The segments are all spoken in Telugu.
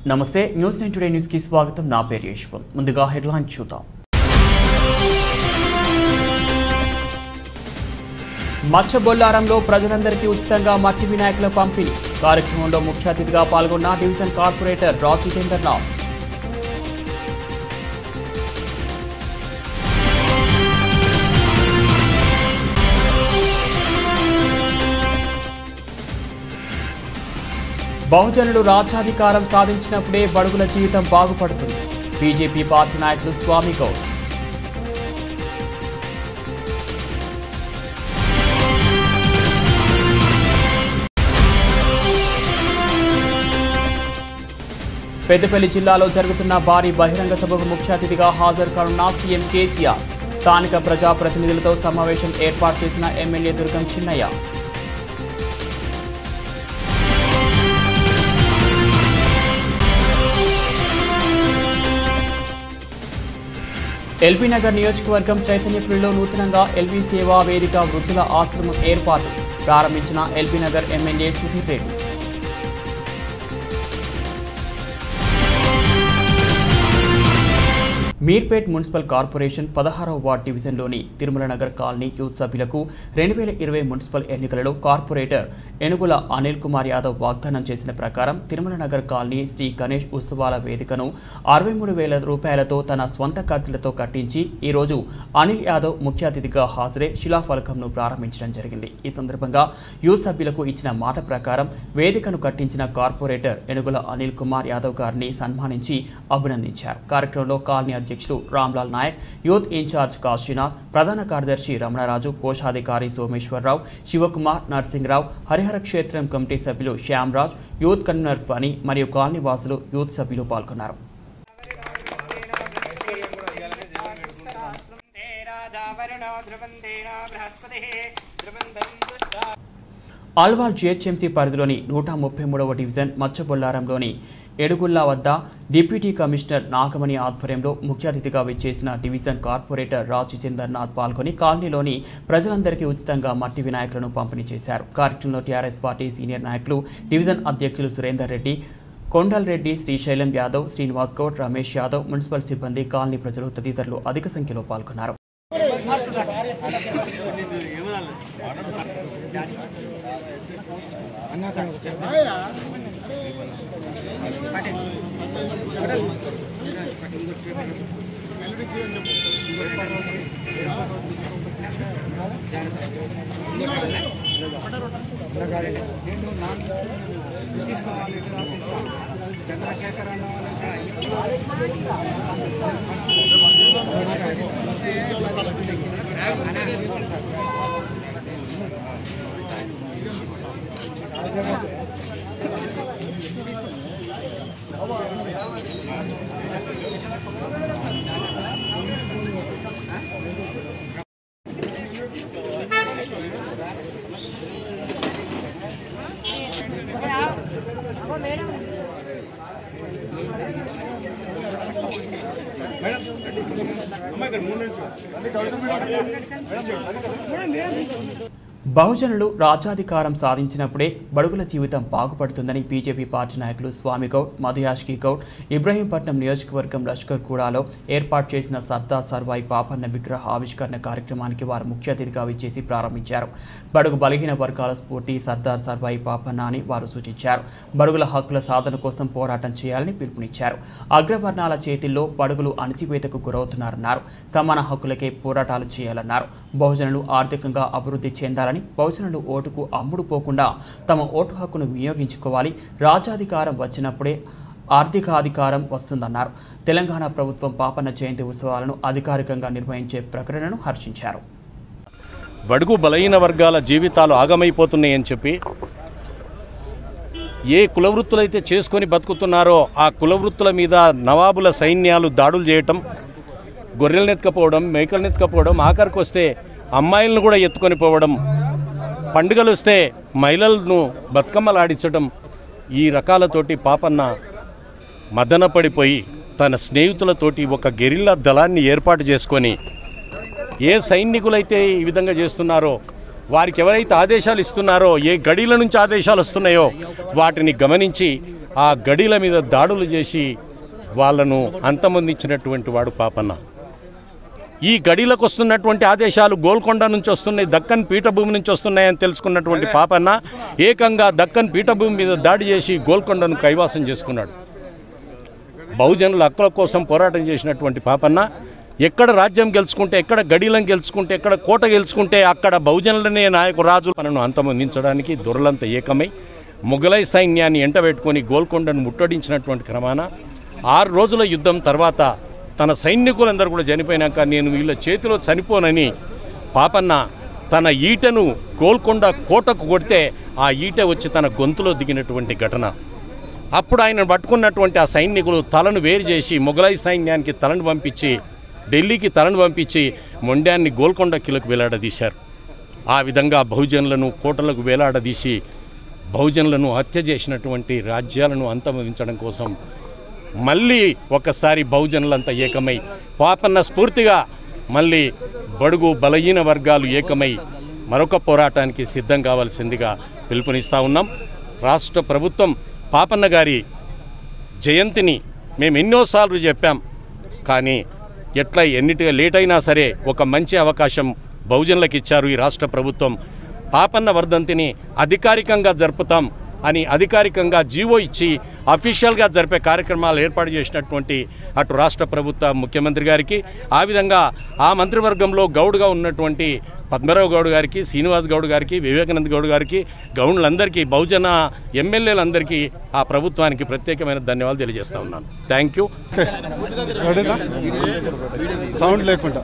నమస్తే న్యూస్ నైన్ టుడే న్యూస్ కి స్వాగతం నా పేరు యశ్వం ముందుగా హెడ్లైన్ చూద్దాం మచ్చబొల్లారంలో ప్రజలందరికీ ఉచితంగా మట్టి వినాయకుల పంపిణీ కార్యక్రమంలో ముఖ్య అతిథిగా పాల్గొన్న డివిజన్ కార్పొరేటర్ రా జితేందర్నాథ్ బహుజనులు రాజ్యాధికారం సాధించినప్పుడే బడుగుల జీవితం బాగుపడుతుంది బీజేపీ పార్టీ నాయకులు స్వామి గౌడ్ పెద్దపల్లి జిల్లాలో జరుగుతున్న భారీ బహిరంగ సభకు ముఖ్య అతిథిగా హాజరు కానున్న సీఎం కేసీఆర్ స్థానిక ప్రజాప్రతినిధులతో సమావేశం ఏర్పాటు చేసిన ఎమ్మెల్యే దుర్గం చిన్నయ్య ఎల్బీ నగర్ నియోజకవర్గం చైతన్యపురిలో నూతనంగా ఎల్బీ సేవా వేదిక వృద్ధుల ఆశ్రమం ఏర్పాటు ప్రారంభించిన LB Nagar MLA Sudheer Reddy Meerpet municipal corporation పదహారవ వార్డ్ డివిజన్లోని తిరుమల నగర్ కాలనీ యూత్ సభ్యులకు రెండు వేల ఇరవై మున్సిపల్ ఎన్నికలలో కార్పొరేటర్ ఎనుగుల అనిల్ కుమార్ యాదవ్ వాగ్దానం చేసిన ప్రకారం తిరుమల నగర్ కాలనీ శ్రీ గణేష్ ఉత్సవాల వేదికను అరవై మూడు వేల రూపాయలతో తన స్వంత ఖర్చులతో కట్టించి ఈరోజు అనిల్ యాదవ్ ముఖ్య అతిథిగా హాజరై శిలాఫలకంను ప్రారంభించడం జరిగింది ఈ సందర్భంగా యూత్ సభ్యులకు ఇచ్చిన మాట ప్రకారం వేదికను కట్టించిన కార్పొరేటర్ ఎనుగుల అనిల్ కుమార్ యాదవ్ గారిని సన్మానించి అభినందించారు కార్యక్రమంలో కాలనీ అధ్యక్షులు రామ్లాల్ నాయక్ యూత్ ఇన్ఛార్జ్ కాశీనాథ్ ప్రధాన కార్యదర్శి రమణరాజు కోశాధికారి సోమేశ్వరరావు శివకుమార్ నర్సింగ్రావు హరిహర క్షేత్రం కమిటీ సభ్యులు శ్యామ్రాజ్ యూత్ కన్వీనర్ ఫనీ మరియు కాలనీ వాసులు యూత్ సభ్యులు పాల్గొన్నారు రాజావరుణో ధ్రువందేన బృహస్పతి ధ్రువందం దుష్టా ఆల్వాల్ జిహెచ్ఎంసీ పరిధిలోని నూట ముప్పై మూడవ డివిజన్ మచ్చబొల్లారంలోని ఎడుగుల్లా వద్ద డిప్యూటీ కమిషనర్ నాగమణి ఆధ్వర్యంలో ముఖ్య అతిథిగా విచ్చేసిన డివిజన్ కార్పొరేటర్ రా జితేందర్నాథ్ పాల్గొని కాలనీలోని ప్రజలందరికీ ఉచితంగా మట్టి వినాయకులను పంపిణీ చేశారు కార్యక్రమంలో టీఆర్ఎస్ పార్టీ సీనియర్ నాయకులు డివిజన్ అధ్యక్షులు సురేందర్ రెడ్డి కొండల్ రెడ్డి శ్రీశైలం యాదవ్ శ్రీనివాస్ గౌడ్ రమేష్ యాదవ్ మున్సిపల్ సిబ్బంది కాలనీ ప్రజలు తదితరులు అధిక సంఖ్యలో పాల్గొన్నారు బహుజనులు రాజ్యాధికారం సాధించినప్పుడే బడుగుల జీవితం బాగుపడుతుందని బీజేపీ పార్టీ నాయకులు స్వామి గౌడ్ మధుయాష్కి గౌడ్ ఇబ్రహీంపట్నం నియోజకవర్గం లష్కర్ కూడాలో ఏర్పాటు చేసిన సర్దార్ సర్వాయి పాపన్న విగ్రహ ఆవిష్కరణ కార్యక్రమానికి వారు ముఖ్య అతిథిగా విచ్చేసి ప్రారంభించారు బడుగు బలహీన వర్గాల స్ఫూర్తి సర్దార్ సర్వాయి పాపన్న అని వారు సూచించారు బడుగుల హక్కుల సాధన కోసం పోరాటం చేయాలని పిలుపునిచ్చారు అగ్రవర్ణాల చేతిల్లో బడుగులు అణచివేతకు గురవుతున్నారన్నారు సమాన హక్కులకే పోరాటాలు చేయాలన్నారు బహుజనులు ఆర్థికంగా అభివృద్ధి చెందాలని బహుజనులు ఓటుకు అమ్ముడు పోకుండా తమ ఓటు హక్కును వినియోగించుకోవాలి రాజ్యాధికారం వచ్చినప్పుడే ఆర్థికాధికారం వస్తుందన్నారు తెలంగాణ ప్రభుత్వం పాపన్న జయంతి ఉత్సవాలను అధికారికంగా నిర్వహించే ప్రకటనను హర్షించారు బడుగు బలహీన వర్గాల జీవితాలు ఆగమైపోతున్నాయని చెప్పి ఏ కులవృత్తులైతే చేసుకొని బతుకుతున్నారో ఆ కులవృత్తుల మీద నవాబుల సైన్యాలు దాడులు చేయటం గొర్రెలను ఎత్తుకపోవడం మేకలను ఎత్తుకపోవడం ఆఖరికి వస్తే అమ్మాయిలను కూడా ఎత్తుకొని పోవడం పండుగలు వస్తే మహిళలను బతుకమ్మలాడించడం ఈ రకాలతోటి పాపన్న మదనపడిపోయి తన స్నేహితులతోటి ఒక గెరిల్లా దళాన్ని ఏర్పాటు చేసుకొని ఏ సైనికులైతే ఈ విధంగా చేస్తున్నారో వారికి ఎవరైతే ఆదేశాలు ఇస్తున్నారో ఏ గడిల నుంచి ఆదేశాలు వస్తున్నాయో వాటిని గమనించి ఆ గడిల మీద దాడులు చేసి వాళ్ళను అంతమొందించినటువంటి వాడు పాపన్న ఈ గడిలకు వస్తున్నటువంటి ఆదేశాలు గోల్కొండ నుంచి వస్తున్నాయి దక్కన్ పీఠభూమి నుంచి వస్తున్నాయని తెలుసుకున్నటువంటి పాపన్న ఏకంగా దక్కన్ పీఠభూమి మీద దాడి చేసి గోల్కొండను కైవాసం చేసుకున్నాడు బహుజనుల హక్కుల కోసం పోరాటం చేసినటువంటి పాపన్న ఎక్కడ రాజ్యం గెలుచుకుంటే ఎక్కడ గడిలను గెలుచుకుంటే ఎక్కడ కోట గెలుచుకుంటే అక్కడ బహుజనులనే నాయకు రాజు మనను అంతమొందించడానికి దొరలంత ఏకమై మొఘలై సైన్యాన్ని ఎంటబెట్టుకొని గోల్కొండను ముట్టడించినటువంటి క్రమాన ఆరు రోజుల యుద్ధం తర్వాత తన సైనికులందరూ కూడా చనిపోయినాక నేను వీళ్ళ చేతిలో చనిపోనని పాపన్న తన ఈటను గోల్కొండ కోటకు కొడితే ఆ ఈట వచ్చి తన గొంతులో దిగినటువంటి ఘటన అప్పుడు ఆయన పట్టుకున్నటువంటి ఆ సైనికులు తలను వేరు చేసి మొఘలై సైన్యానికి తలను పంపించి ఢిల్లీకి తలను పంపించి మొండ్యాన్ని గోల్కొండ కిలకు వేలాడదీశారు ఆ విధంగా బహుజనులను కోటలకు వేలాడదీసి బహుజనులను హత్య చేసినటువంటి రాజ్యాలను అంతమొందించడం కోసం మళ్ళీ ఒకసారి బహుజనులంతా ఏకమై పాపన్న స్ఫూర్తిగా మళ్ళీ బడుగు బలహీన వర్గాలు ఏకమై మరొక పోరాటానికి సిద్ధం కావాల్సిందిగా పిలుపునిస్తా ఉన్నాం రాష్ట్ర ప్రభుత్వం పాపన్న గారి జయంతిని మేము ఎన్నోసార్లు చెప్పాం కానీ ఎట్లా ఎన్నిటిగా లేట్ అయినా సరే ఒక మంచి అవకాశం బహుజనులకు ఇచ్చారు ఈ రాష్ట్ర ప్రభుత్వం పాపన్న వర్ధంతిని అధికారికంగా జరుపుతాం అని అధికారికంగా జీవో ఇచ్చి అఫీషియల్గా జరిపే కార్యక్రమాలు ఏర్పాటు చేసినటువంటి అటు రాష్ట్ర ప్రభుత్వ ముఖ్యమంత్రి గారికి ఆ విధంగా ఆ మంత్రివర్గంలో గౌడ్గా ఉన్నటువంటి పద్మరావు గౌడ్ గారికి శ్రీనివాస్ గౌడ్ గారికి వివేకానంద్ గౌడ్ గారికి గౌండ్లందరికీ బహుజన ఎమ్మెల్యేలందరికీ ఆ ప్రభుత్వానికి ప్రత్యేకమైన ధన్యవాదాలు తెలియజేస్తా ఉన్నాను థ్యాంక్ యూ రెడీనా సౌండ్ లేకుండా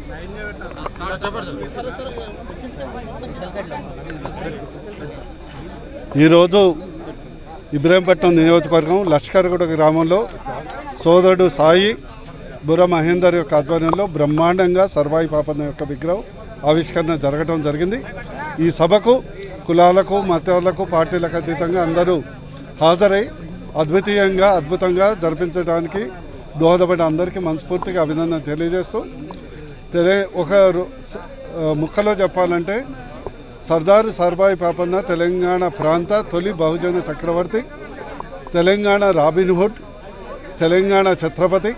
ఈరోజు ఇబ్రాహీంపట్నం నియోజకవర్గం లష్కర్గూడ గ్రామంలో సోదరుడు సాయి బుర్ర మహేందర్ యొక్క ఆధ్వర్యంలో బ్రహ్మాండంగా సర్వాయి పాపన్న యొక్క విగ్రహం ఆవిష్కరణ జరగడం జరిగింది ఈ సభకు కులాలకు మతాలకు పార్టీలకు అతీతంగా అందరూ హాజరై అద్వితీయంగా అద్భుతంగా జరిపించడానికి దోహదపడిన అందరికీ మనస్ఫూర్తిగా అభినందన తెలియజేస్తూ తెలి ఒక రు- స- ఆ, ముక్కలో చెప్పాలంటే సర్దార్ సర్బాయి పాపన్న తెలంగాణ ప్రాంత తొలి బహుజన చక్రవర్తి తెలంగాణ రాబిన్హుడ్ తెలంగాణ ఛత్రపతి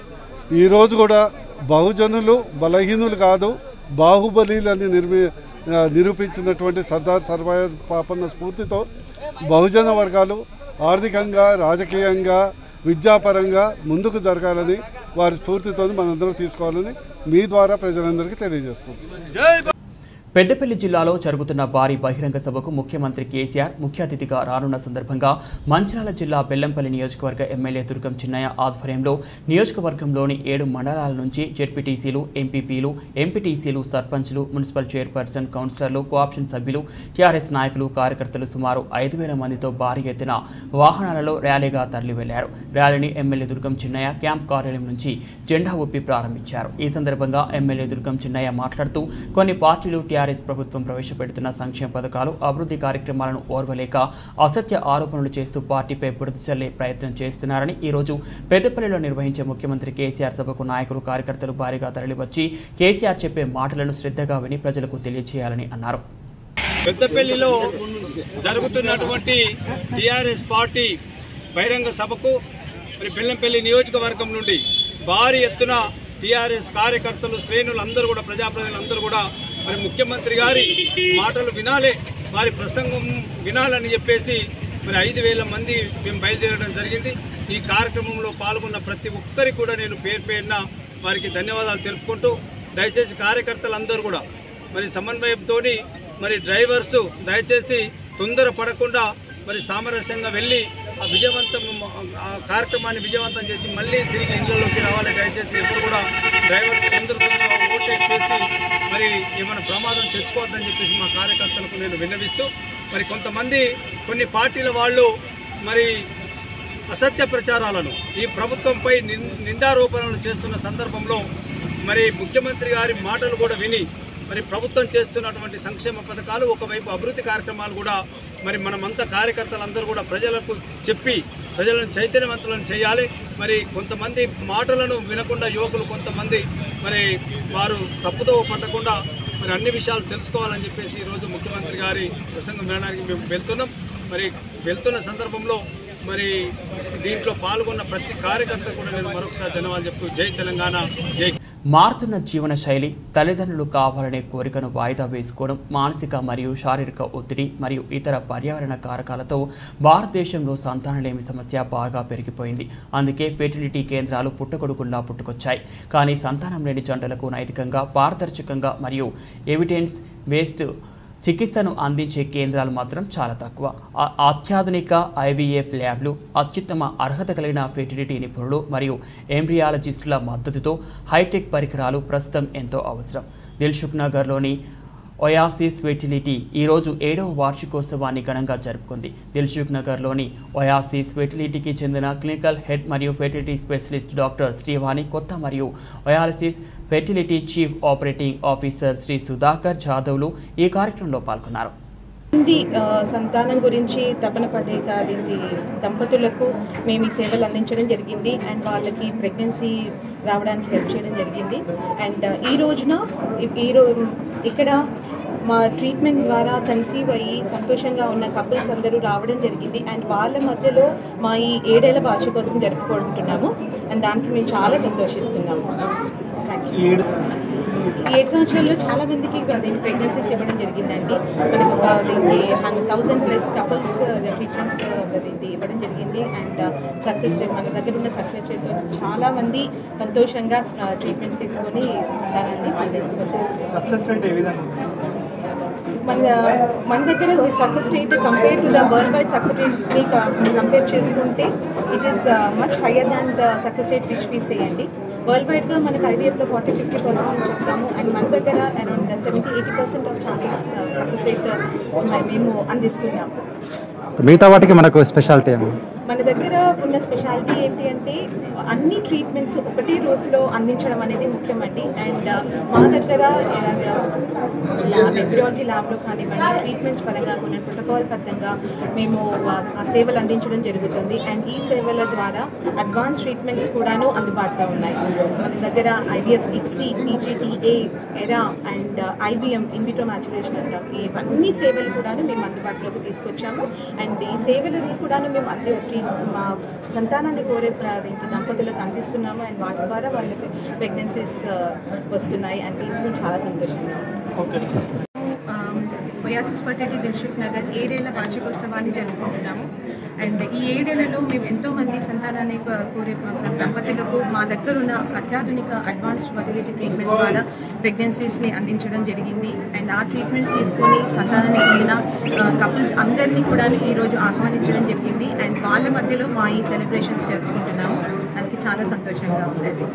ఈరోజు కూడా బహుజనులు బలహీనులు కాదు బాహుబలిలని నిర్మి ఆ, నిరూపించినటువంటి సర్దార్ సర్వాయ పాపన్న స్ఫూర్తితో బహుజన వర్గాలు ఆర్థికంగా రాజకీయంగా విద్యాపరంగా ముందుకు జరగాలని వారి స్ఫూర్తితో మనందరం తీసుకోవాలని మీ ద్వారా ప్రజలందరికీ తెలియజేస్తుంది పెద్దపల్లి జిల్లాలో జరుగుతున్న భారీ బహిరంగ సభకు ముఖ్యమంత్రి కేసీఆర్ ముఖ్య అతిథిగా రానున్న సందర్భంగా మంచిర్యాల జిల్లా బెల్లంపల్లి నియోజకవర్గ ఎమ్మెల్యే దుర్గం చిన్నయ్య ఆధ్వర్యంలో నియోజకవర్గంలోని ఏడు మండలాల నుంచి జెడ్పీటీసీలు ఎంపీపీలు ఎంపీటీసీలు సర్పంచ్లు మున్సిపల్ చైర్పర్సన్ కౌన్సిలర్లు కోఆప్షన్ సభ్యులు టీఆర్ఎస్ నాయకులు కార్యకర్తలు సుమారు ఐదు వేల మందితో భారీ ఎత్తున వాహనాలలో ర్యాలీగా తరలి వెళ్లారు ర్యాలీని ఎమ్మెల్యే దుర్గం చిన్నయ్య క్యాంప్ కార్యాలయం నుంచి జెండా ఊపి ప్రారంభించారు ఈ సందర్భంగా ఎమ్మెల్యే దుర్గం చిన్నయ్య మాట్లాడుతూ కొన్ని పార్టీలు టీఆర్ఎస్ ప్రభుత్వం ప్రవేశపెడుతున్న సంక్షేమ పథకాలు అభివృద్ధి కార్యక్రమాలను ఓర్వలేక అసత్య ఆరోపణలు చేస్తూ పార్టీపై బురద చల్లే ప్రయత్నం చేస్తున్నారని ఈ రోజు పెద్దపల్లిలో నిర్వహించే ముఖ్యమంత్రి కేసీఆర్ సభకు నాయకులు కార్యకర్తలు భారీగా తరలివచ్చి కేసీఆర్ చెప్పే మాటలను శ్రద్ధగా విని ప్రజలకు తెలియజేయాలని అన్నారు పెద్దపల్లిలో జరుగుతున్నటువంటి టీఆర్ఎస్ పార్టీ బహిరంగ సభకు మరి బెల్లంపల్లి నియోజకవర్గం నుండి భారీ ఎత్తున టీఆర్ఎస్ కార్యకర్తలు శ్రేణులు అందరూ కూడా ప్రజాప్రతినిధులందరూ కూడా మరి ముఖ్యమంత్రి గారి మాటలు వినాలి వారి ప్రసంగం వినాలని చెప్పేసి మరి ఐదు వేల మంది మేము బయలుదేరడం జరిగింది ఈ కార్యక్రమంలో పాల్గొన్న ప్రతి ఒక్కరికి కూడా నేను పేరు పేరున వారికి ధన్యవాదాలు తెలుపుకుంటూ దయచేసి కార్యకర్తలందరూ కూడా మరి సమన్వయంతో మరి డ్రైవర్స్ దయచేసి తొందర పడకుండా మరి సామరస్యంగా వెళ్ళి ఆ విజయవంతం ఆ కార్యక్రమాన్ని విజయవంతం చేసి మళ్ళీ తిరిగి ఇళ్లలోకి రావాలి దయచేసి ఎప్పుడు కూడా డ్రైవర్స్ తొందర తొందరగా ఓవర్టేక్ చేసి మరి ఏమైనా ప్రమాదం తెచ్చుకోవద్దని చెప్పేసి మా కార్యకర్తలకు నేను విన్నవిస్తూ మరి కొంతమంది కొన్ని పార్టీల వాళ్ళు మరి అసత్య ప్రచారాలను ఈ ప్రభుత్వంపై నిన్- నిందారోపణలు చేస్తున్న సందర్భంలో మరి ముఖ్యమంత్రి గారి మాటలు కూడా విని మరి ప్రభుత్వం చేస్తున్నటువంటి సంక్షేమ పథకాలు ఒకవైపు అభివృద్ధి కార్యక్రమాలు కూడా మరి మనమంతా కార్యకర్తలందరూ కూడా ప్రజలకు చెప్పి ప్రజలను చైతన్యవంతులను చేయాలి మరి కొంతమంది మాటలను వినకుండా యువకులు కొంతమంది మరి వారు తప్పుదో పట్టకుండా మరి అన్ని విషయాలు తెలుసుకోవాలని చెప్పేసి ఈరోజు ముఖ్యమంత్రి గారి ప్రసంగం వినడానికి మేము వెళ్తున్నాం మరి వెళ్తున్న సందర్భంలో మరి దీంట్లో పాల్గొన్న ప్రతి కార్యకర్త కూడా నేను మరొకసారి ధన్యవాదాలు చెప్తూ జై తెలంగాణ జై మారుతున్న జీవన శైలి తల్లిదండ్రులు కావాలనే కోరికను వాయిదా వేసుకోవడం మానసిక మరియు శారీరక ఒత్తిడి మరియు ఇతర పర్యావరణ కారకాలతో భారతదేశంలో సంతానలేమి సమస్య బాగా పెరిగిపోయింది అందుకే ఫెర్టిలిటీ కేంద్రాలు పుట్టగొడుగుల్లా పుట్టుకొచ్చాయి కానీ సంతానం లేని జంటలకు నైతికంగా పారదర్శకంగా మరియు ఎవిడెన్స్ బేస్డ్ చికిత్సను అందించే కేంద్రాలు మాత్రం చాలా తక్కువ ఆ- అత్యాధునిక ఐవీఎఫ్ ల్యాబ్లు అత్యుత్తమ అర్హత కలిగిన ఫెర్టిలిటీ నిపుణులు మరియు ఎంబ్రియాలజిస్టుల మద్దతుతో హైటెక్ పరికరాలు ప్రస్తుతం ఎంతో అవసరం దిల్సుఖ్ నగర్లోని ఒయాసిస్ ఫెర్టిలిటీ ఈరోజు ఏడవ వార్షికోత్సవాన్ని ఘనంగా జరుపుకుంది దిల్సుఖ్ నగర్లోని ఒయాసిస్ ఫెర్టిలిటీకి చెందిన క్లినికల్ హెడ్ మరియు ఫెర్టిలిటీ స్పెషలిస్ట్ డాక్టర్ శ్రీవాణి కొత్త మరియు oasis fertility chief operating officer Shri Sudhakar జాదవ్లు ఈ కార్యక్రమంలో పాల్గొన్నారు మంది ఆ, సంతానం గురించి తపన పడే అదేంటి దంపతులకు మేము ఈ సేవలు అందించడం జరిగింది అండ్ వాళ్ళకి ప్రెగ్నెన్సీ రావడానికి హెల్ప్ చేయడం జరిగింది అండ్ ఈ రోజున ఈ- ఈ రో ఇక్కడ మా ట్రీట్మెంట్స్ ద్వారా కన్సీవ్ అయ్యి సంతోషంగా ఉన్న కపుల్స్ అందరూ రావడం జరిగింది అండ్ వాళ్ళ మధ్యలో మా ఈ ఏడేళ్ల భాష కోసం జరుపుకుంటున్నాము అండ్ దానికి మేము చాలా సంతోషిస్తున్నాము థ్యాంక్ యూ ఈ ఏడు సంవత్సరాల్లో చాలా మందికి దీన్ని ప్రెగ్నెన్సీస్ ఇవ్వడం జరిగిందండి మనకు ఒక దీనికి hundred thousand plus couples treatments దీన్ని ఇవ్వడం జరిగింది అండ్ సక్సెస్ రేట్ మన దగ్గర ఉన్న సక్సెస్ రేట్ చాలా మంది సంతోషంగా ట్రీట్మెంట్స్ తీసుకొని దానాన్ని సక్సెస్ రేట్ ఏ విధంగా మన మన దగ్గర success rate compare to the world wide success రేట్ని కంపేర్ చేసుకుంటే it is much higher than the success rate which we say అండి వరల్డ్ వైడ్గా మనకి ఐవీఎఫ్లో ఫార్టీ ఫిఫ్టీ పర్సెంట్ అని చెప్తాము అండ్ మన దగ్గర around seventy eighty percent of chances success rate మేము అందిస్తున్నాము మిగతా వాటికి మనకు స్పెషాలిటీ ఏమి మన దగ్గర ఉన్న స్పెషాలిటీ ఏంటి అంటే అన్ని ట్రీట్మెంట్స్ ఒకటే రూఫ్లో అందించడం అనేది ముఖ్యమండి అండ్ మా దగ్గర ల్యాబ్ ఎంబ్రియాలజీ ల్యాబ్లో కానివ్వండి ట్రీట్మెంట్స్ పరంగా కొన్ని ప్రోటోకాల్ పరంగా మేము ఆ- ఆ సేవలు అందించడం జరుగుతుంది అండ్ ఈ సేవల ద్వారా అడ్వాన్స్ ట్రీట్మెంట్స్ కూడాను అందుబాటులో ఉన్నాయి మన దగ్గర IVF ICSI PGTA ERA and IBM in vitro maturation అంటాం ఇవన్నీ సేవలు కూడాను మేము అందుబాటులోకి తీసుకొచ్చాము అండ్ ఈ సేవలను కూడాను మేము అంది ట్రీ- మా సంతానాన్ని కోరే ప్ర- అదేంటి దంపతులకు అందిస్తున్నాము అండ్ వాటి ద్వారా వాళ్ళకి ప్రెగ్నెన్సీస్ వస్తున్నాయి అండ్ దీంట్లో చాలా సంతోషంగా ఉంది. ఒయాసిస్ ఫర్టిలిటీ దిల్సుఖ్ నగర్ ఏడేళ్ల వార్షికోత్సవాన్ని జరుపుకుంటున్నాము అండ్ ఈ ఏడేళ్లలో మేము ఎంతోమంది సంతానాన్ని కో- కోరే స- దంపతులకు మా దగ్గర ఉన్న అత్యాధునిక అడ్వాన్స్డ్ ఫర్టిలిటీ ట్రీట్మెంట్స్ ద్వారా ప్రెగ్నెన్సీస్ని అందించడం జరిగింది అండ్ ఆ ట్రీట్మెంట్స్ తీసుకొని సంతానాన్ని పొందిన కపుల్స్ అందరినీ కూడా ఈరోజు ఆహ్వానించడం జరిగింది అండ్ వాళ్ళ మధ్యలో మా ఈ సెలబ్రేషన్స్ జరుపుకుంటున్నాము దానికి చాలా సంతోషంగా ఉందండి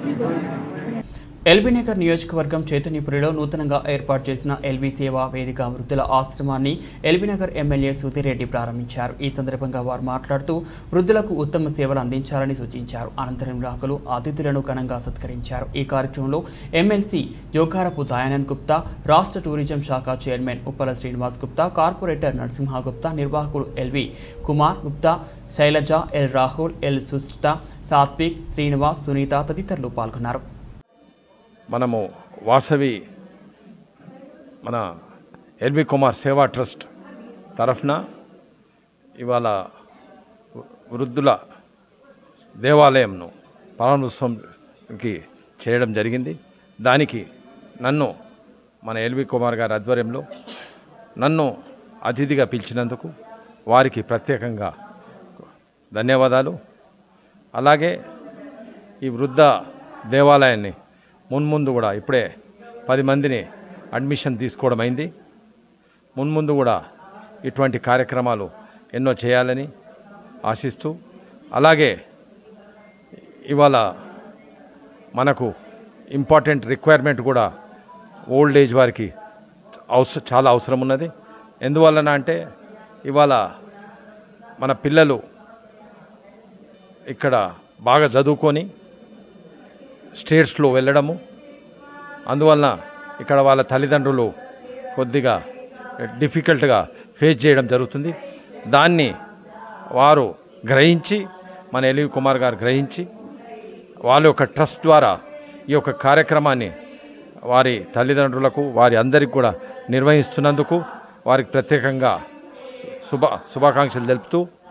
ఎల్బీ నగర్ నియోజకవర్గం చైతన్యపురిలో నూతనంగా ఏర్పాటు చేసిన ఎల్బీ సేవా వేదిక వృద్ధుల ఆశ్రమాన్ని ఎల్బీ నగర్ ఎమ్మెల్యే సుధీరెడ్డి ప్రారంభించారు ఈ సందర్భంగా వారు మాట్లాడుతూ వృద్ధులకు ఉత్తమ సేవలు అందించాలని సూచించారు అనంతరం గ్రాహకులు అతిథులను ఘనంగా సత్కరించారు ఈ కార్యక్రమంలో ఎమ్మెల్సీ జోకారపు దయానంద్ గుప్తా రాష్ట్ర టూరిజం శాఖ చైర్మన్ ఉప్పల శ్రీనివాస్ గుప్తా కార్పొరేటర్ నరసింహ గుప్తా నిర్వాహకులు LV Kumar Gupta Shailaja L Rahul L Sushta Satvik Srinivas Sunitha తదితరులు పాల్గొన్నారు మనము వాసవి మన ఎల్వి కుమార్ సేవా ట్రస్ట్ తరఫున ఇవాళ వృద్ధుల దేవాలయంను ప్రారంభోత్సవంకి చేయడం జరిగింది దానికి నన్ను మన ఎల్వి కుమార్ గారి ఆధ్వర్యంలో నన్ను అతిథిగా పిలిచినందుకు వారికి ప్రత్యేకంగా ధన్యవాదాలు అలాగే ఈ వృద్ధ దేవాలయాన్ని మున్ముందు కూడా ఇప్పుడే పది మందిని అడ్మిషన్ తీసుకోవడం అయింది మున్ముందు కూడా ఇటువంటి కార్యక్రమాలు ఎన్నో చేయాలని ఆశిస్తూ అలాగే ఇవాళ మనకు ఇంపార్టెంట్ రిక్వైర్మెంట్ కూడా ఓల్డ్ ఏజ్ వారికి అవస చాలా అవసరం ఉన్నది ఎందువలన అంటే ఇవాళ మన పిల్లలు ఇక్కడ బాగా చదువుకొని స్టేట్స్లో వెళ్ళడము అందువలన ఇక్కడ వాళ్ళ తల్లిదండ్రులు కొద్దిగా డిఫికల్ట్గా ఫేస్ చేయడం జరుగుతుంది దాన్ని వారు గ్రహించి మన ఎలివి కుమార్ గారు గ్రహించి వాళ్ళ యొక్క ట్రస్ట్ ద్వారా ఈ యొక్క కార్యక్రమాన్ని వారి తల్లిదండ్రులకు వారి అందరికి కూడా నిర్వహిస్తున్నందుకు వారికి ప్రత్యేకంగా శుభ శుభాకాంక్షలు తెలుపుతూ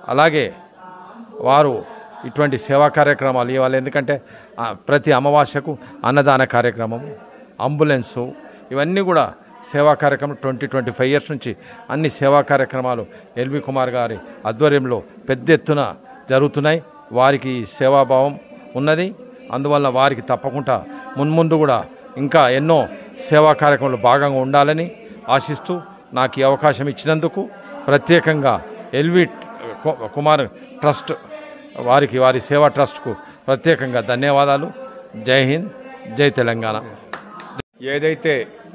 అలాగే వారు ఇటువంటి సేవా కార్యక్రమాలు ఇవ్వాలి ఎందుకంటే ఆ, ప్రతి అమావాస్యకు అన్నదాన కార్యక్రమం అంబులెన్సు ఇవన్నీ కూడా సేవా కార్యక్రమం ట్వంటీ ట్వంటీ ఫైవ్ ఇయర్స్ నుంచి అన్ని సేవా కార్యక్రమాలు ఎల్వి కుమార్ గారి ఆధ్వర్యంలో పెద్ద ఎత్తున జరుగుతున్నాయి వారికి ఈ సేవాభావం ఉన్నది అందువల్ల వారికి తప్పకుండా మున్ముందు కూడా ఇంకా ఎన్నో సేవా కార్యక్రమాలు భాగంగా ఉండాలని ఆశిస్తూ నాకు ఈ అవకాశం ఇచ్చినందుకు ప్రత్యేకంగా ఎల్వి కు- కుమార్ ట్రస్ట్ వారికి వారి సేవా ట్రస్ట్కు ప్రత్యేకంగా ధన్యవాదాలు జై హింద్ జై తెలంగాణ ఏదైతే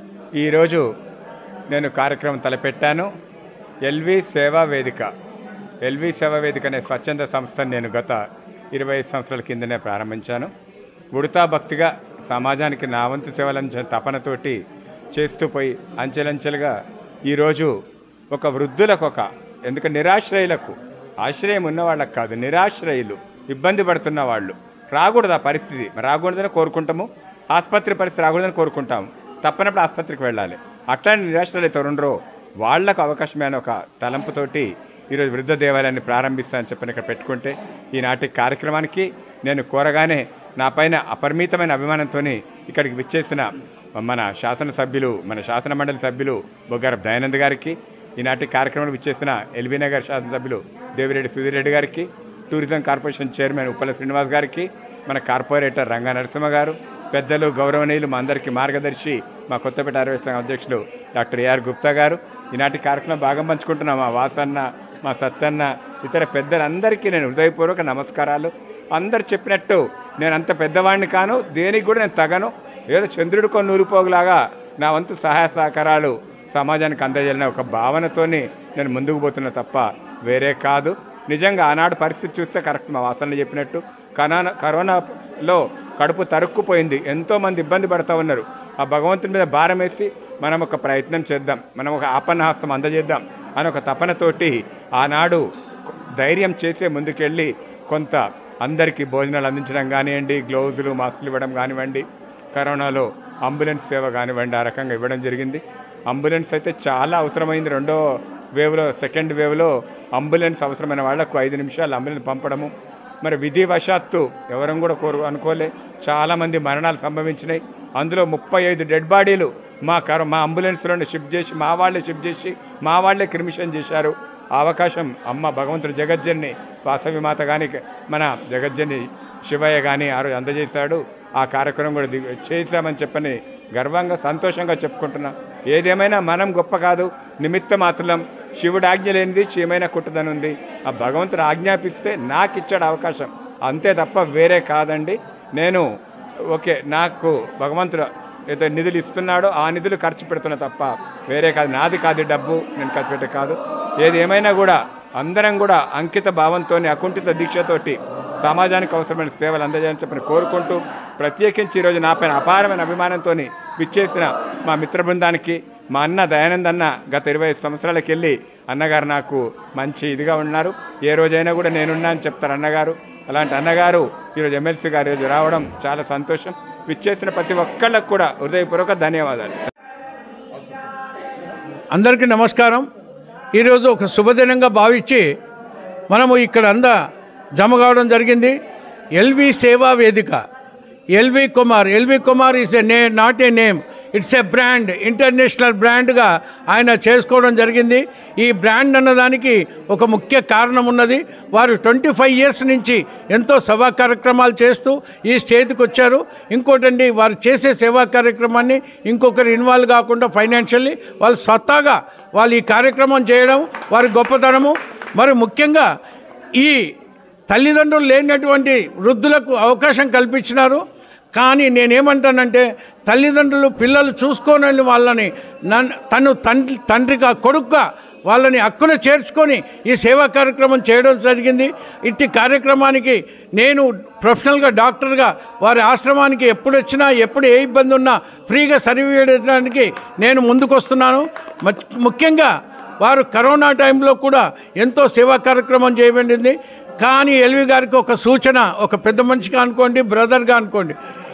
ఈరోజు నేను కార్యక్రమం తలపెట్టానో ఎల్వి సేవా వేదిక ఎల్వి సేవా వేదిక అనే స్వచ్ఛంద సంస్థను నేను గత ఇరవై ఐదు సంవత్సరాల కిందనే ప్రారంభించాను ఉడతా భక్తిగా సమాజానికి నా వంతు సేవలు అందించిన తపనతోటి చేస్తూ పోయి అంచెలంచెలుగా ఈరోజు ఒక వృద్ధులకు ఒక ఎందుకంటే నిరాశ్రయులకు ఆశ్రయం ఉన్న వాళ్ళకి కాదు నిరాశ్రయులు ఇబ్బంది పడుతున్న వాళ్ళు రాకూడదు ఆ పరిస్థితి రాకూడదని కోరుకుంటాము ఆసుపత్రి పరిస్థితి రాకూడదని కోరుకుంటాము తప్పనప్పుడు ఆసుపత్రికి వెళ్ళాలి అట్లాంటి నిరాశ్రయులు అయితే ఉండరో వాళ్లకు అవకాశమైన ఒక తలంపుతోటి ఈరోజు వృద్ధ దేవాలయాన్ని ప్రారంభిస్తానని చెప్పిన ఇక్కడ పెట్టుకుంటే ఈనాటి కార్యక్రమానికి నేను కోరగానే నా పైన అపరిమితమైన అభిమానంతో ఇక్కడికి విచ్చేసిన మన శాసనసభ్యులు మన శాసన మండలి సభ్యులు బొగ్గారపు దయానంద్ గారికి ఈనాటి కార్యక్రమంలో విచ్చేసిన ఎల్బీ నగర్ శాసనసభ్యులు దేవిరెడ్డి సుధీర్ రెడ్డి గారికి tourism corporation chairman Uppala Srinivas గారికి మన కార్పొరేటర్ రంగా నరసింహ గారు పెద్దలు గౌరవనీయులు మా అందరికీ మార్గదర్శి మా కొత్తపేట అరవై సంఘం అధ్యక్షులు డాక్టర్ ఏఆర్ గుప్తా గారు ఈనాటి కార్యక్రమం భాగం పంచుకుంటున్నాం మా వాసన్న మా సత్తన్న ఇతర పెద్దలందరికీ నేను హృదయపూర్వక నమస్కారాలు అందరు చెప్పినట్టు నేను అంత పెద్దవాడిని కాను దేనికి కూడా నేను తగను ఏదో చంద్రుడు కొన్ని నూరిపోగులాగా నా వంతు సహాయ సహకారాలు సమాజానికి అందజేయాలనే ఒక భావనతోని నేను ముందుకు పోతున్నా తప్ప వేరే కాదు నిజంగా ఆనాడు పరిస్థితి చూస్తే కరెక్ట్ మా వాసన చెప్పినట్టు కరోనా కరోనాలో కడుపు తరుక్కుపోయింది ఎంతోమంది ఇబ్బంది పడుతూ ఉన్నారు ఆ భగవంతుని మీద భారం వేసి మనం ఒక ప్రయత్నం చేద్దాం మనం ఒక ఆపన్నహస్తం అందజేద్దాం అని ఒక తపనతోటి ఆనాడు ధైర్యం చేసే ముందుకెళ్ళి కొంత అందరికీ భోజనాలు అందించడం కానివ్వండి గ్లౌజులు మాస్కులు ఇవ్వడం కానివ్వండి కరోనాలో అంబులెన్స్ సేవ కానివ్వండి ఆ రకంగా ఇవ్వడం జరిగింది అంబులెన్స్ అయితే చాలా అవసరమైంది రెండో వేవ్లో సెకండ్ వేవ్లో అంబులెన్స్ అవసరమైన వాళ్లకు ఐదు నిమిషాలు అంబులెన్స్ పంపడము మరి విధివశాత్తు ఎవరం కూడా కోరు అనుకోలే చాలామంది మరణాలు సంభవించినాయి అందులో ముప్పై ఐదు డెడ్ బాడీలు మా కర మా అంబులెన్స్లోనే షిఫ్ట్ చేసి మా వాళ్ళే షిఫ్ట్ చేసి మా వాళ్ళే క్రిమిషన్ చేశారు ఆ అవకాశం అమ్మ భగవంతుడు జగజ్జన్ని వాసవి మాత కానీ మన జగజ్జని శివయ్య కానీ ఆ రోజు అందజేశాడు ఆ కార్యక్రమం కూడా దిగు చేశామని చెప్పని గర్వంగా సంతోషంగా చెప్పుకుంటున్నాం ఏదేమైనా మనం గొప్ప కాదు నిమిత్త మాత్రం శివుడు ఆజ్ఞ లేనిది చీమైన కుట్టదని ఉంది ఆ భగవంతుడు ఆజ్ఞాపిస్తే నాకు ఇచ్చాడు అవకాశం అంతే తప్ప వేరే కాదండి నేను ఓకే నాకు భగవంతుడు ఏదో నిధులు ఇస్తున్నాడో ఆ నిధులు ఖర్చు పెడుతున్నా తప్ప వేరే కాదు నాది కాదు డబ్బు నేను ఖర్చు పెట్టే కాదు ఏది ఏమైనా కూడా అందరం కూడా అంకిత భావంతో అకుంఠిత దీక్షతోటి సమాజానికి అవసరమైన సేవలు అందజేయాలని చెప్పని కోరుకుంటూ ప్రత్యేకించి ఈరోజు నాపైన అపారమైన అభిమానంతో విచ్చేసిన మా మిత్ర బృందానికి మా అన్న దయానంద్ అన్న గత ఇరవై ఐదు సంవత్సరాలకు వెళ్ళి అన్నగారు నాకు మంచి ఇదిగా ఉన్నారు ఏ రోజైనా కూడా నేనున్నా అని చెప్తారు అన్నగారు అలాంటి అన్నగారు ఈరోజు ఎమ్మెల్సీ గారు ఈరోజు రావడం చాలా సంతోషం విచ్చేసిన ప్రతి ఒక్కళ్ళకు కూడా హృదయపూర్వక ధన్యవాదాలు అందరికీ నమస్కారం ఈరోజు ఒక శుభదినంగా భావించి మనము ఇక్కడ అందా జమ కావడం జరిగింది ఎల్వి సేవా వేదిక LV Kumar LV Kumar is a nay not a name it's a brand international బ్రాండ్గా ఆయన చేసుకోవడం జరిగింది ఈ బ్రాండ్ అన్నదానికి ఒక ముఖ్య కారణం ఉన్నది వారు ట్వంటీ ఫైవ్ ఇయర్స్ నుంచి ఎంతో సభా కార్యక్రమాలు చేస్తూ ఈ స్టేజ్కి వచ్చారు ఇంకోటండి వారు చేసే సేవా కార్యక్రమాన్ని ఇంకొకరు ఇన్వాల్వ్ కాకుండా ఫైనాన్షియల్లీ వాళ్ళు స్వతహాగా వాళ్ళు ఈ కార్యక్రమం చేయడం వారి గొప్పతనము మరి ముఖ్యంగా ఈ తల్లిదండ్రులు లేనటువంటి వృద్ధులకు అవకాశం కల్పించినారు కానీ నేనేమంటానంటే తల్లిదండ్రులు పిల్లలు చూసుకోని వాళ్ళని నన్ను తను తండ్రి తండ్రిగా కొడుకుగా వాళ్ళని హక్కున చేర్చుకొని ఈ సేవా కార్యక్రమం చేయడం జరిగింది ఇట్టి కార్యక్రమానికి నేను ప్రొఫెషనల్గా డాక్టర్గా వారి ఆశ్రమానికి ఎప్పుడు వచ్చినా ఎప్పుడు ఏ ఇబ్బంది ఉన్నా ఫ్రీగా సర్వీస్ చేయడానికి నేను ముందుకు వస్తున్నాను మచ్- ముఖ్యంగా వారు కరోనా టైంలో కూడా ఎంతో సేవా కార్యక్రమం చేయబడింది కానీ ఎల్వి గారికి ఒక సూచన ఒక పెద్ద మనిషిగా అనుకోండి బ్రదర్గా అనుకోండి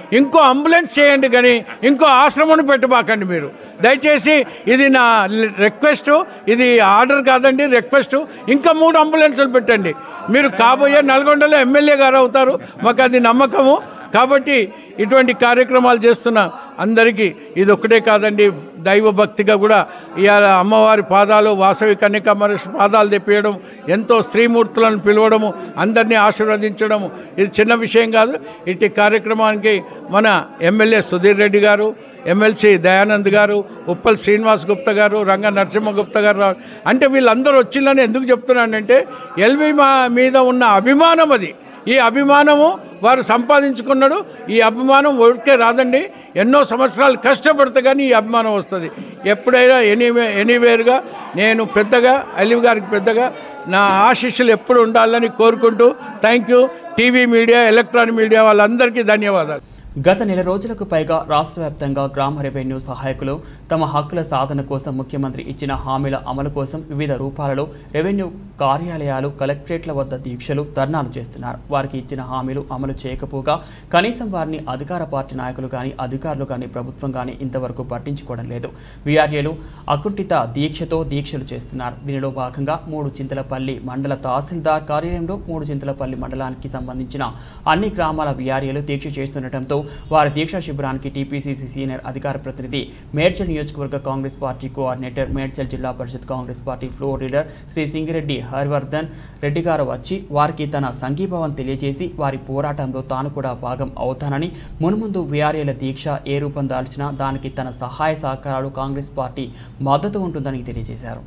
ఇంకో అంబులెన్స్ చేయండి కానీ ఇంకో ఆశ్రమం పెట్టబాకండి మీరు దయచేసి ఇది నా రిక్వెస్ట్ ఇది ఆర్డర్ కాదండి రిక్వెస్ట్ ఇంకా మూడు అంబులెన్సులు పెట్టండి మీరు కాబోయే నల్గొండలో ఎమ్మెల్యే గారు అవుతారు మాకు అది నమ్మకము కాబట్టి ఇటువంటి కార్యక్రమాలు చేస్తున్న అందరికీ ఇది ఒక్కటే కాదండి దైవ భక్తిగా కూడా ఇవాళ అమ్మవారి పాదాలు వాసవి కన్యక మహర్షి పాదాలు తెప్పియడం ఎంతో స్త్రీమూర్తులను పిలవడము అందరినీ ఆశీర్వదించడము ఇది చిన్న విషయం కాదు ఇటు కార్యక్రమానికి మన ఎమ్మెల్యే సుధీర్ రెడ్డి గారు ఎమ్మెల్సీ దయానంద్ గారు ఉప్పల్ శ్రీనివాస్ గుప్తా గారు రంగ నరసింహ గుప్తా గారు రా- అంటే వీళ్ళందరూ వచ్చిందని ఎందుకు చెప్తున్నానంటే ఎల్వి మా మీద ఉన్న అభిమానం అది ఈ అభిమానము వారు సంపాదించుకున్నాడు ఈ అభిమానం ఊరికే రాదండి ఎన్నో సంవత్సరాలు కష్టపడితే కానీ ఈ అభిమానం వస్తుంది ఎప్పుడైనా ఎనీవే ఎనీవేర్గా నేను పెద్దగా అలివ్ గారికి పెద్దగా నా ఆశీస్సులు ఎప్పుడు ఉండాలని కోరుకుంటూ thank you TV media electronic media వాళ్ళందరికీ ధన్యవాదాలు గత నెల రోజులకు పైగా రాష్ట్ర వ్యాప్తంగా గ్రామ రెవెన్యూ సహాయకులు తమ హక్కుల సాధన కోసం ముఖ్యమంత్రి ఇచ్చిన హామీల అమలు కోసం వివిధ రూపాలలో రెవెన్యూ కార్యాలయాలు కలెక్టరేట్ల వద్ద దీక్షలు ధర్నాలు చేస్తున్నారు వారికి ఇచ్చిన హామీలు అమలు చేయకపోగా కనీసం వారిని అధికార పార్టీ నాయకులు కానీ అధికారులు కానీ ప్రభుత్వం కానీ ఇంతవరకు పట్టించుకోవడం లేదు వీఆర్ఏలు అకుంఠిత దీక్షతో దీక్షలు చేస్తున్నారు దీనిలో భాగంగా మూడు చింతలపల్లి మండల తహసీల్దార్ కార్యాలయంలో మూడు చింతలపల్లి మండలానికి సంబంధించిన అన్ని గ్రామాల వీఆర్ఏలు దీక్ష చేస్తుండటంతో వారి దీక్షా శిబిరానికి టీపీసీసీ సీనియర్ అధికార ప్రతినిధి మేడ్చల్ నియోజకవర్గ Congress party coordinator Medchal Zilla Parishad Congress party floor leader Shri Singireddy Harivardhan Reddy garu వచ్చి వారికి తన సంఘీభావం తెలియజేసి వారి పోరాటంలో తాను కూడా భాగం అవుతానని మున్ముందు వీఆర్ఏల దీక్ష ఏ రూపం దాల్చినా దానికి తన సహాయ సహకారాలు కాంగ్రెస్ పార్టీ మద్దతు ఉంటుందని తెలియజేశారు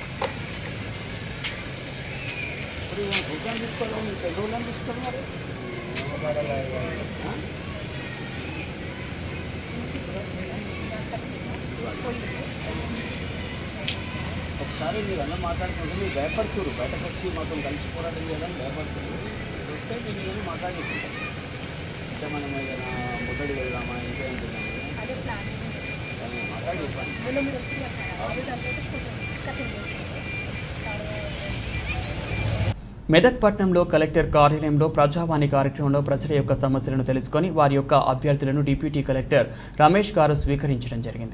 ఒకసారి మీరు అన్న మాట్లాడుతుంటే మీరు భయపడుతున్నారు బయటకు వచ్చి మాతో కలిసి పోరాటం చేయాలని భయపడుతున్నారు వస్తే మీరు ఏమి మాట్లాడుకుంటారు అంటే మనం ఏదైనా ముట్టడి వెళ్దామా ఇంకా ఏంటి మాట్లాడి చెప్పండి మెదక్ పట్టణంలో కలెక్టర్ కార్యాలయంలో ప్రజావాణి కార్యక్రమంలో ప్రజల యొక్క సమస్యలను తెలుసుకొని వారి యొక్క అభ్యర్థులను డిప్యూటీ కలెక్టర్ రమేష్ గారు స్వీకరించడం జరిగింది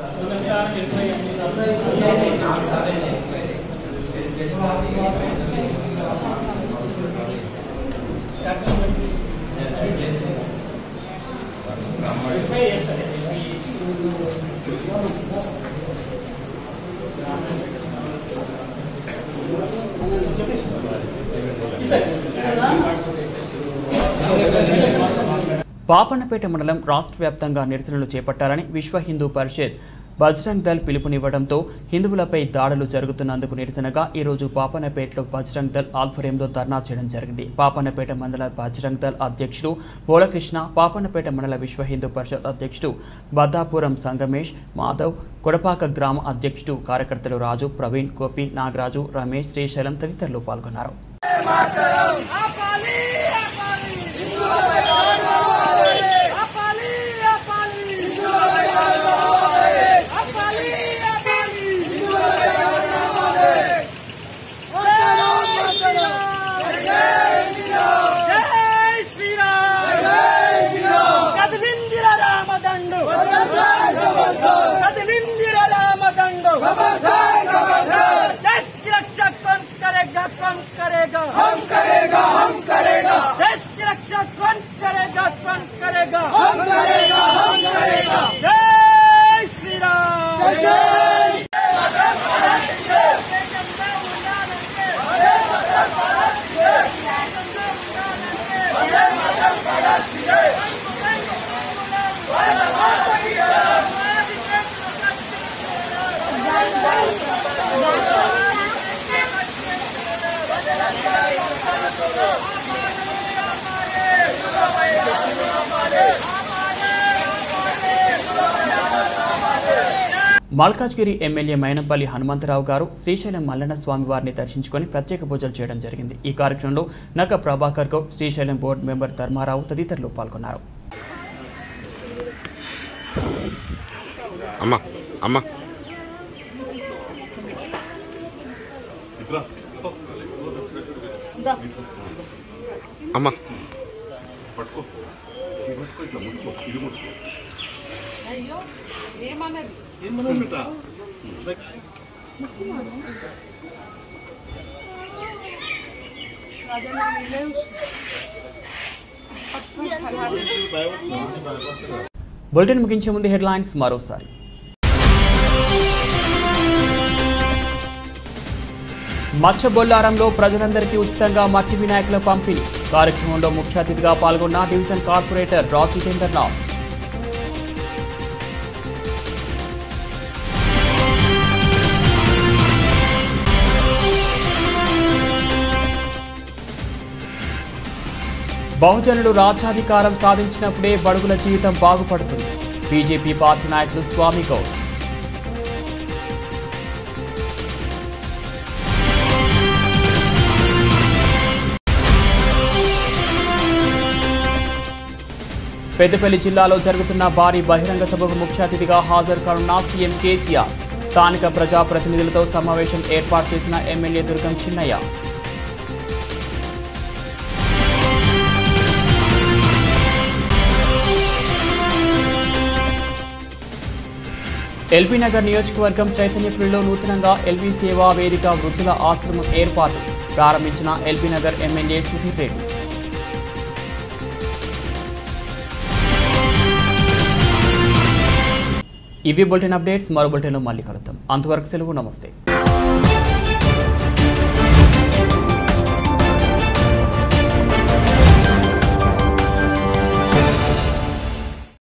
పాపన్నపేట మండలం రాష్ట్ర వ్యాప్తంగా నిరసనలు చేపట్టాలని విశ్వ హిందూ పరిషత్ బజరంగ్ దళ్ పిలుపునివ్వడంతో హిందువులపై దాడులు జరుగుతున్నందుకు నిరసనగా ఈరోజు పాపన్నపేటలో బజరంగ్ దళ్ ఆధ్వర్యంలో ధర్నా చేయడం జరిగింది పాపన్నపేట మండల బజరంగ్ దళ్ అధ్యక్షులు బోలకృష్ణ పాపన్నపేట మండల విశ్వ హిందూ పరిషత్ అధ్యక్షుడు బద్దాపురం సంగమేష్ మాధవ్ కొడపాక గ్రామ అధ్యక్షుడు కార్యకర్తలు రాజు ప్రవీణ్ గోపి నాగరాజు రమేష్ శ్రీశైలం తదితరులు పాల్గొన్నారు देश की रक्षा कौन करेगा कौन करेगा हम करेगा हम करेगा देश की रक्षा कौन करेगा कौन करेगा हम करेगा हम करेगा जय श्री राम जय మల్కాజ్గిరి ఎమ్మెల్యే మైనంపల్లి హనుమంతరావు గారు శ్రీశైలం మల్లన్న స్వామి వారిని దర్శించుకొని ప్రత్యేక పూజలు చేయడం జరిగింది ఈ కార్యక్రమంలో నక ప్రభాకర్ గౌడ్ శ్రీశైలం బోర్డు మెంబర్ ధర్మారావు తదితరులు పాల్గొన్నారు అమ్మా అమ్మా అమ్మా అయ్యో ఏమన్నది బులెటిన్ ముగించే ముందు హెడ్లైన్స్ మరోసారి మచ్చబొల్లారంలో ప్రజలందరికీ ఉచితంగా మట్టి వినాయకుల పంపిణీ కార్యక్రమంలో ముఖ్య అతిథిగా పాల్గొన్న డివిజన్ కార్పొరేటర్ రా జితేందర్నాథ్ బహుజనులు రాజ్యాధికారం సాధించినప్పుడే బడుగుల జీవితం బాగుపడుతుంది బీజేపీ పార్టీ నాయకులు స్వామి గౌడ్ పెద్దపల్లి జిల్లాలో జరుగుతున్న భారీ బహిరంగ సభకు ముఖ్య అతిథిగా హాజరు కానున్న సీఎం కేసీఆర్ స్థానిక ప్రజాప్రతినిధులతో సమావేశం ఏర్పాటు చేసిన ఎమ్మెల్యే దుర్గం చిన్నయ్య ఎల్బీ నగర్ నియోజకవర్గం చైతన్యపురిలో నూతనంగా ఎల్బీ సేవా వేదిక వృద్ధుల ఆశ్రమం ఏర్పాటు ప్రారంభించిన ఎల్బీ నగర్ ఎమ్మెల్యే సుధీర్ రెడ్డి ఇవి బులెటిన్ అప్డేట్స్ మరో బులెటిన్లో మళ్ళీ కలుద్దాం అంతవరకు సెలవు నమస్తే